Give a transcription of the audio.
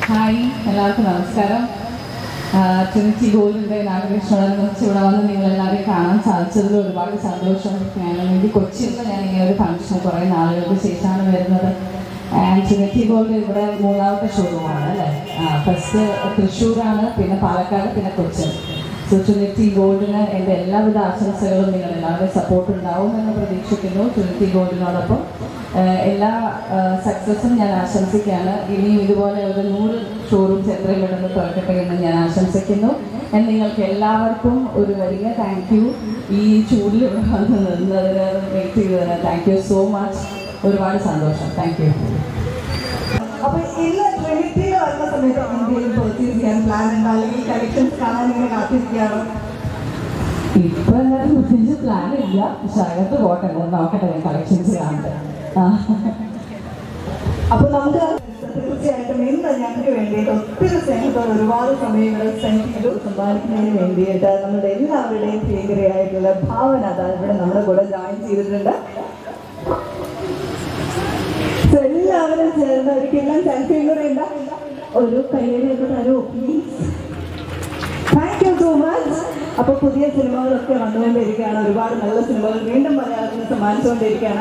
hi എല്ലാവർക്കും നമസ്കാരം Trinity ഗോൾഡിൻ്റെ നാഗകൃഷ്ണനോടനുബന്ധിച്ച് ഇവിടെ വന്ന് നിങ്ങളെല്ലാവരെയും കാണാൻ സാധിച്ചതിൽ ഒരുപാട് സന്തോഷം ഞാൻ വേണ്ടി കൊച്ചിയിൽ നിന്ന് ഞാൻ ഇങ്ങനെ ഒരു ഫംഗ്ഷൻ കുറേ നാളുകൾക്ക് ശേഷമാണ് വരുന്നത് ആൻഡ് ട്രിനിറ്റി ഗോൾഡ് ഇവിടെ മൂന്നാമത്തെ ഷോറൂമാണ് അല്ലേ ഫസ്റ്റ് തൃശ്ശൂരാണ് പിന്നെ പാലക്കാട് പിന്നെ കൊച്ചിൻ സോ ട്രിനിറ്റി ഗോൾഡിന് എൻ്റെ എല്ലാവിധ ആശംസകളും നിങ്ങൾ എല്ലാവരുടെയും സപ്പോർട്ട് ഉണ്ടാവും എന്ന് പ്രതീക്ഷിക്കുന്നു ട്രിനിറ്റി ഗോൾഡിനോടൊപ്പം ആഹ് എല്ലാ സക്സസും ഞാൻ ആശംസിക്കുകയാണ് ഇനിയും ഇതുപോലെ ഒരു നൂറ് ഷോറൂംസ് എത്രയും പെട്ടെന്ന് തുറക്കട്ടെ എന്ന് ഞാൻ ആശംസിക്കുന്നു And നിങ്ങൾക്ക് എല്ലാവർക്കും ഒരു വലിയ താങ്ക് യു ഈ ചൂടിൽ ഇവിടെ വന്ന് നിന്നതിന് വെയിറ്റ് ചെയ്തതിന് താങ്ക് യു സോ മച്ച് ഒരുപാട് സന്തോഷം താങ്ക് യു അപ്പൊ ഇന്ന് ട്രിനിറ്റിയിൽ വരുന്ന സമയത്ത് എന്തെങ്കിലും പർച്ചേസ് ചെയ്യാൻ പ്ലാൻ ഉണ്ടോ അല്ലെങ്കിൽ കളക്ഷൻസ് കാണാൻ ഇങ്ങനെ കാത്തിരിക്കുകയാണോ ഇപ്പൊ എന്തായാലും പ്രത്യേകിച്ച് പ്ലാൻ ഇല്ല പക്ഷെ അകത്ത് പോട്ടെ ഒന്ന് നോക്കട്ടെ ഞാൻ കളക്ഷൻസ് കാണട്ടെ ആ അപ്പൊ നമുക്ക് തീർച്ചയായിട്ടും ഇന്ന് ഞങ്ങൾക്ക് വേണ്ടിയിട്ട് ഒത്തിരി സ്നേഹത്തോടെ ഒരുപാട് സമയങ്ങൾ സ്പെൻഡ് ചെയ്തു സമ്പാദിക്കുന്നതിന് വേണ്ടിയിട്ട് നമ്മുടെ എല്ലാവരുടെയും ഭീകരയായിട്ടുള്ള ഭാവന അതാ ഇവിടെ നമ്മുടെ കൂടെ ജോയിൻ ചെയ്തിട്ടുണ്ട് So, എല്ലാവരും ചേർന്ന് ഒരിക്കലും സെൽഫിയും കൂടെ ഉണ്ട് ഒരു കയ്യിലേക്ക് തരൂ please thank you so much അപ്പൊ പുതിയ സിനിമകളൊക്കെ വന്നുകൊണ്ടിരിക്കുകയാണ് ഒരുപാട് നല്ല സിനിമകൾ വീണ്ടും മലയാളത്തിന് സമ്മാനിച്ചുകൊണ്ടിരിക്കുകയാണ്